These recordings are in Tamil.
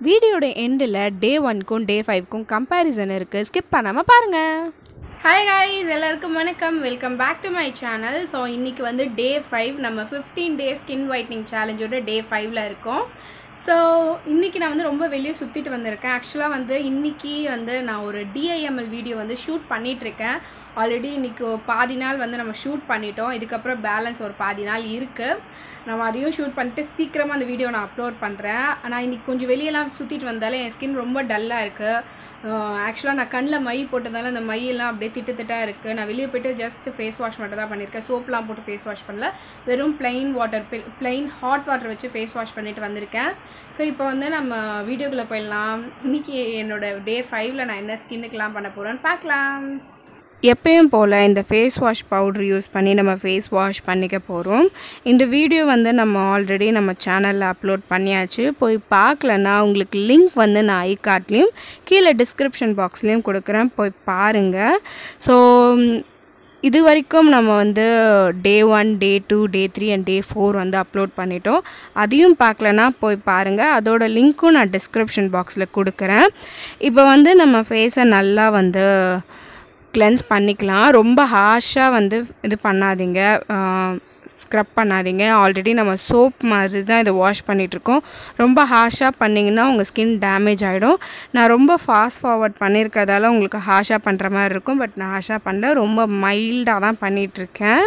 வீடியோட எண்டில் டே ஒன்க்கும் டே ஃபைவ்க்கும் கம்பேரிசன் இருக்குது ஸ்கிப் பண்ணாமல் பாருங்கள் ஹாய் காய்ஸ் எல்லாருக்கும் வணக்கம் welcome back to my channel so இன்றைக்கி வந்து டே ஃபைவ் நம்ம ஃபிஃப்டீன் டே ஸ்கின் ஒயிட்னிங் சேலஞ்சோட டே ஃபைவ்ல இருக்கோம் ஸோ இன்றைக்கி நான் வந்து ரொம்ப வெளியே சுற்றிட்டு வந்திருக்கேன் ஆக்சுவலாக வந்து இன்றைக்கி வந்து நான் ஒரு டிஐஎம்எல் வீடியோ வந்து ஷூட் பண்ணிகிட்ருக்கேன் ஆல்ரெடி இன்றைக்கி பாதி நாள் வந்து நம்ம ஷூட் பண்ணிட்டோம் இதுக்கப்புறம் பேலன்ஸ் ஒரு பாதி நாள் இருக்குது நம்ம அதையும் ஷூட் பண்ணிட்டு சீக்கிரமாக அந்த வீடியோ நான் அப்லோட் பண்ணுறேன் ஆனால் இன்றைக்கி கொஞ்சம் வெளியெல்லாம் சுற்றிட்டு வந்தாலே என் ஸ்கின் ரொம்ப டல்லாக இருக்குது ஆக்சுவலாக நான் கண்ணில் மை போட்டதால அந்த மையெல்லாம் அப்படியே திட்டு திட்டாக இருக்குது நான் வெளியே போய்ட்டு ஜஸ்ட் ஃபேஸ் வாஷ் மட்டும் தான் பண்ணியிருக்கேன் சோப்லாம் போட்டு ஃபேஸ் வாஷ் பண்ணல வெறும் plain water plain hot water வச்சு ஃபேஸ் வாஷ் பண்ணிட்டு வந்திருக்கேன் ஸோ இப்போ வந்து நம்ம வீடியோக்குள்ளே போயிடலாம் இன்றைக்கி என்னோட டே ஃபைவ்ல நான் என்ன ஸ்கின்னுக்கெலாம் பண்ண போகிறேன்னு பார்க்கலாம் எப்பயும் போல் இந்த ஃபேஸ் வாஷ் பவுட்ரு யூஸ் பண்ணி நம்ம ஃபேஸ் வாஷ் பண்ணிக்க போகிறோம் இந்த வீடியோ வந்து நம்ம ஆல்ரெடி நம்ம சேனலில் அப்லோட் பண்ணியாச்சு போய் பார்க்கலன்னா உங்களுக்கு லிங்க் வந்து நான் ஐ கார்ட்லேயும் கீழே டிஸ்கிரிப்ஷன் பாக்ஸ்லேயும் கொடுக்குறேன் போய் பாருங்கள் ஸோ இது வரைக்கும் நம்ம வந்து day one day two day three and day four வந்து அப்லோட் பண்ணிட்டோம் அதையும் பார்க்கலனா போய் பாருங்கள் அதோட லிங்க்கும் நான் டிஸ்கிரிப்ஷன் பாக்ஸில் கொடுக்குறேன் இப்போ வந்து நம்ம ஃபேஸை நல்லா வந்து கிளென்ஸ் பண்ணிக்கலாம் ரொம்ப ஹார்ஷாக வந்து இது பண்ணாதீங்க ஸ்க்ரப் பண்ணாதீங்க ஆல்ரெடி நம்ம சோப் மாதிரி தான் இதை வாஷ் பண்ணிகிட்ருக்கோம் ரொம்ப ஹார்ஷாக பண்ணிங்கன்னா உங்கள் ஸ்கின் டேமேஜ் ஆகிடும் நான் ரொம்ப ஃபாஸ்ட் ஃபார்வர்ட் பண்ணியிருக்கிறதால உங்களுக்கு ஹார்ஷாக பண்ணுற மாதிரி இருக்கும் பட் நான் ஹார்ஷாக பண்ணல ரொம்ப மைல்டாக தான் பண்ணிகிட்ருக்கேன்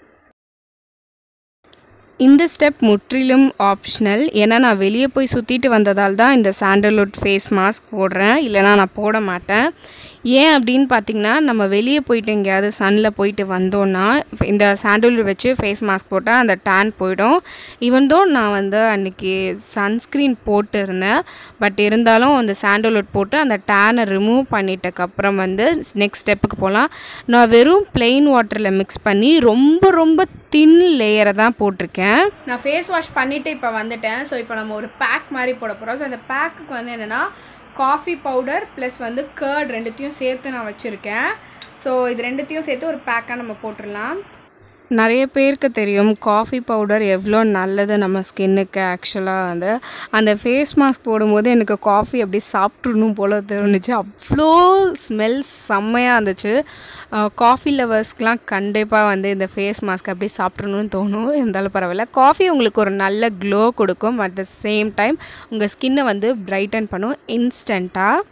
இந்த ஸ்டெப் முற்றிலும் ஆப்ஷனல் ஏன்னா நான் வெளியே போய் சுற்றிட்டு வந்ததால் தான் இந்த சாண்டல்வுட் ஃபேஸ் மாஸ்க் போடுறேன் இல்லைனா நான் போட மாட்டேன் ஏன் அப்படின்னு பார்த்தீங்கன்னா நம்ம வெளியே போயிட்டு எங்கேயாவது சன்னில் போயிட்டு வந்தோன்னா இந்த சாண்டல்வுட் வச்சு ஃபேஸ் மாஸ்க் போட்டால் அந்த டேன் போயிடும் ஈவன் தோ நான் வந்து அன்றைக்கி சன்ஸ்க்ரீன் போட்டு இருந்தேன் பட் இருந்தாலும் அந்த சாண்டல்வுட் போட்டு அந்த டேனை ரிமூவ் பண்ணிட்டக்கப்புறம் வந்து நெக்ஸ்ட் ஸ்டெப்புக்கு போகலாம் நான் வெறும் plain வாட்டரில் மிக்ஸ் பண்ணி ரொம்ப ரொம்ப தின் லேயரை தான் போட்டிருக்கேன் நான் ஃபேஸ் வாஷ் பண்ணிவிட்டு இப்போ வந்துட்டேன் ஸோ இப்போ நம்ம ஒரு பேக் மாதிரி போட போகிறோம் ஸோ அந்த பேக்குக்கு வந்து என்னென்னா காஃபி பவுடர் ப்ளஸ் வந்து கர்ட் ரெண்டுத்தையும் சேர்த்து நான் வச்சுருக்கேன் ஸோ இது ரெண்டுத்தையும் சேர்த்து ஒரு பேக்காக நம்ம போட்டுடலாம் நிறைய பேருக்கு தெரியும் காஃபி பவுடர் எவ்வளோ நல்லது நம்ம ஸ்கின்னுக்கு ஆக்சுவலாக வந்து அந்த ஃபேஸ் மாஸ்க் போடும்போது எனக்கு காஃபி அப்படி சாப்பிட்றணும் போல் தோணுச்சு அவ்வளோ ஸ்மெல் செம்மையாக இருந்துச்சு காஃபி லவர்ஸ்க்கெலாம் கண்டிப்பாக வந்து இந்த ஃபேஸ் மாஸ்க் அப்படி சாப்பிட்றணும்னு தோணும் இருந்தாலும் பரவாயில்ல காஃபி உங்களுக்கு ஒரு நல்ல க்ளோ கொடுக்கும் அட் த சேம் டைம் உங்கள் ஸ்கின்னை வந்து பிரைட்டன் பண்ணும் இன்ஸ்டண்ட்டாக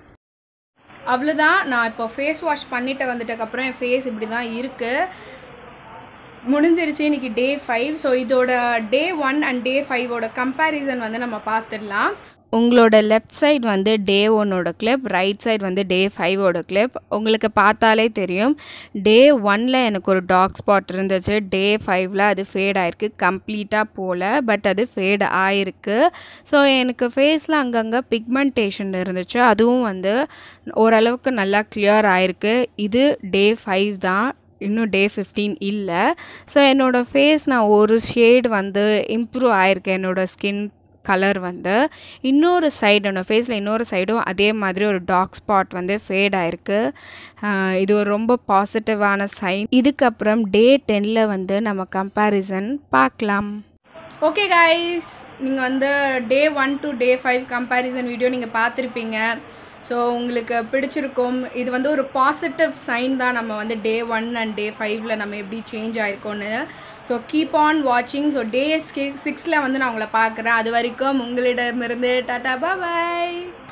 அவ்வளோதான் நான் இப்போ ஃபேஸ் வாஷ் பண்ணிட்டு வந்துட்டதுக்கப்புறம் என் ஃபேஸ் இப்படி தான் இருக்குது முடிஞ்சிருச்சு இன்றைக்கி டே ஃபைவ் ஸோ இதோட டே ஒன் அண்ட் டே ஃபைவோட கம்பேரிசன் வந்து நம்ம பார்த்துடலாம் உங்களோட லெஃப்ட் சைடு வந்து டே ஒன்னோட கிளிப் ரைட் சைடு வந்து டே ஃபைவோட கிளிப் உங்களுக்கு பார்த்தாலே தெரியும் டே ஒனில் எனக்கு ஒரு டார்க் ஸ்பாட் இருந்துச்சு டே ஃபைவ்ல அது ஃபேட் ஆயிருக்கு கம்ப்ளீட்டாக போகல பட் அது ஃபேட் ஆயிருக்கு ஸோ எனக்கு ஃபேஸில் அங்கங்கே பிக்மெண்டேஷன் இருந்துச்சு அதுவும் வந்து ஓரளவுக்கு நல்லா கிளியர் ஆயிருக்கு இது டே ஃபைவ் தான் இன்னும் டே ஃபிஃப்டீன் இல்லை ஸோ என்னோடய ஃபேஸ் நான் ஒரு ஷேட் வந்து இம்ப்ரூவ் ஆயிருக்கு என்னோடய ஸ்கின் கலர் வந்து இன்னொரு சைடு என்னோடய ஃபேஸில் இன்னொரு சைடும் அதே மாதிரி ஒரு டார்க் ஸ்பாட் வந்து ஃபேட் ஆயிருக்கு இது ஒரு ரொம்ப பாசிட்டிவான சைன் இதுக்கப்புறம் டே டென்னில் வந்து நம்ம கம்பேரிசன் பார்க்கலாம் ஓகே காய்ஸ் நீங்கள் வந்து day one to day five comparison video நீங்கள் பார்த்துருப்பீங்க ஸோ உங்களுக்கு பிடிச்சிருக்கும் இது வந்து ஒரு பாசிட்டிவ் சைன் தான் நம்ம வந்து டே ஒன் அண்ட் டே ஃபைவ்ல நம்ம எப்படி சேஞ்ச் ஆயிருக்கோன்னு ஸோ கீப் ஆன் வாட்சிங் ஸோ டே சிக்ஸில் வந்து நான் உங்களை பார்க்குறேன் அது வரைக்கும் உங்களிடமிருந்து டாட்டா பாய்